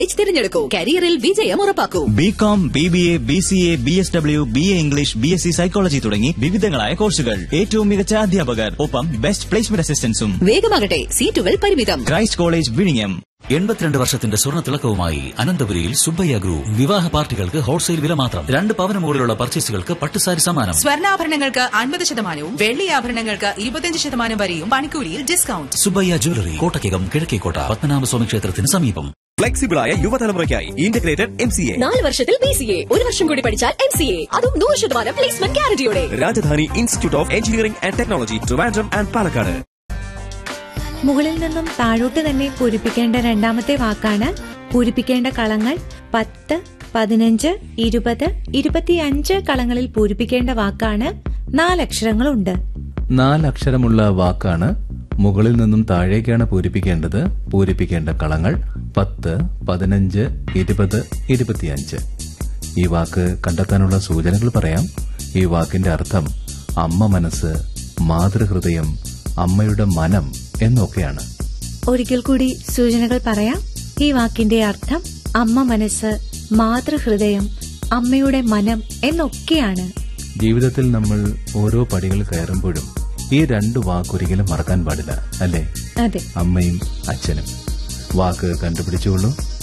college തിരഞ്ഞെടുക്കൂ കരിയറിൽ വിജയം ഉറപ്പാക്കൂ B com B B A B C A B S W B A English B S C psychology തുടങ്ങി വിവിധങ്ങളായ കോഴ്സുകൾ ഏറ്റവും മികച്ച അധ്യാപകർ ഒപ്പം ബെസ്റ്റ് പ്ലേസ്മെന്റ് അസിസ്റ്റൻസും വേഗമാകട്ടെ സീറ്റുകൾ പരിമിതം ക്രൈസ്റ്റ് കോളേജ് വിഴിഞ്ഞം എൺപത്തിരണ്ട് വർഷത്തിന്റെ സ്വർണ്ണ തിളക്കവുമായി അനന്തപുരിയിൽ സുബ്ബയ്യ ഗ്രൂപ്പ് വിവാഹ പാർട്ടികൾക്ക് ഹോൾസെയിൽ വില മാത്രം രണ്ട് പവന് മുകളിലുള്ള പർച്ചേസുകൾക്ക് പട്ടുസാരി സമ്മാനം സ്വർണ്ണാഭരണങ്ങൾക്ക് അൻപത് ശതമാനവും വെള്ളി ആഭരണങ്ങൾക്ക് ഇരുപത്തിയഞ്ച് ശതമാനം വരെയും പണിക്കൂലിയിൽ ഡിസ്കൗണ്ട് സുബ്ബയ്യ ജ്വല്ലറി കോട്ടയ്ക്കകം കിഴക്കേക്കോട്ട പത്മനാഭസ്വാമി ക്ഷേത്രത്തിന് സമീപം ഫ്ലെക്സിബിളായ യുവതലമുറയ്ക്കായി ഇന്റഗ്രേറ്റഡ് എം സി എ നാല് വർഷത്തിൽ ബി സി എ ഒരു വർഷം കൂടി പഠിച്ചാൽ എം സി എ അതും നൂറ് ശതമാനം പ്ലേസ്മെന്റ് ഗ്യാരണ്ടിയോടെ Rajadhani institute of engineering and technology Trivandrum and Palakkad മുകളിൽ നിന്നും താഴോട്ട് തന്നെ പൂരിപ്പിക്കേണ്ട രണ്ടാമത്തെ വാക്കാണ് പൂരിപ്പിക്കേണ്ട കളങ്ങൾ പത്ത് പതിനഞ്ച് ഇരുപത് ഇരുപത്തിയഞ്ച് കളങ്ങളിൽ പൂരിപ്പിക്കേണ്ട വാക്കാണ് നാലക്ഷരങ്ങളുണ്ട് നാലക്ഷരമുള്ള വാക്കാണ് മുകളിൽ നിന്നും താഴേക്കാണ് പൂരിപ്പിക്കേണ്ടത് പൂരിപ്പിക്കേണ്ട കളങ്ങൾ പത്ത് പതിനഞ്ച് ഇരുപത് ഇരുപത്തിയഞ്ച് ഈ വാക്ക് കണ്ടെത്താനുള്ള സൂചനകൾ പറയാം ഈ വാക്കിന്റെ അർത്ഥം അമ്മ മനസ്സ് മാതൃഹൃദയം അമ്മയുടെ മനം എന്നൊക്കെയാണ് ഒരിക്കൽ കൂടി സൂചനകൾ പറയാം ഈ വാക്കിന്റെ അർത്ഥം അമ്മ മനസ്സ് മാതൃഹൃദയം അമ്മയുടെ മനം എന്നൊക്കെയാണ് ജീവിതത്തിൽ നമ്മൾ ഓരോ പടികൾ കയറുമ്പോഴും ഈ രണ്ട് വാക്കൊരിക്കലും മറക്കാൻ പാടില്ല അല്ലേ അതെ അമ്മയും അച്ഛനും വാക്ക് കണ്ടുപിടിച്ചുകൊള്ളൂ